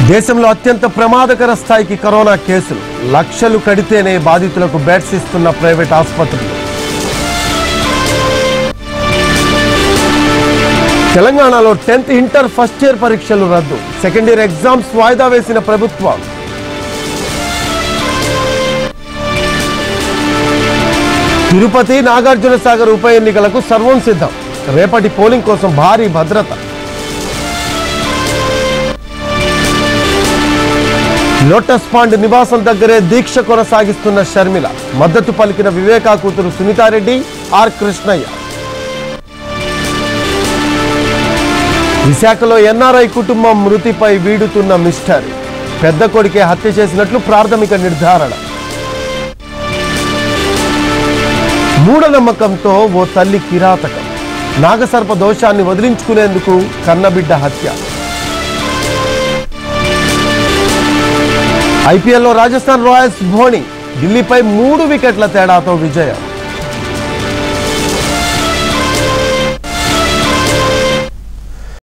దేశంలో అత్యంత ప్రమాదకర స్థాయికి కరోనా కేసులు లక్షలు కడితేనే బాధితులకు బెడ్స్ ఇస్తున్న ప్రైవేట్ ఆసుపత్రులు తెలంగాణలో టెన్త్ ఇంటర్ ఫస్ట్ ఇయర్ పరీక్షలు రద్దు సెకండ్ ఇయర్ ఎగ్జామ్స్ వాయిదా వేసిన ప్రభుత్వం తిరుపతి నాగార్జున సాగర్ ఉప ఎన్నికలకు సర్వం సిద్ధం రేపటి పోలింగ్ కోసం భారీ భద్రత లోటస్ పాండ్ నివాసం దగ్గరే దీక్ష కొనసాగిస్తున్న షర్మిల మద్దతు పలికిన వివేకా కూతురు సునీతారెడ్డి ఆర్ కృష్ణయ్య విశాఖలో ఎన్ఆర్ఐ కుటుంబం మృతిపై వీడుతున్న మిస్టరీ పెద్ద కొడుకే హత్య చేసినట్లు ప్రాథమిక నిర్ధారణ మూఢనమ్మకంతో ఓ తల్లి కిరాతకం నాగసర్ప దోషాన్ని వదిలించుకునేందుకు కన్నబిడ్డ హత్య ఐపీఎల్లో రాజస్థాన్ రాయల్స్ ధోని ఢిల్లీపై మూడు వికెట్ల తేడాతో విజయం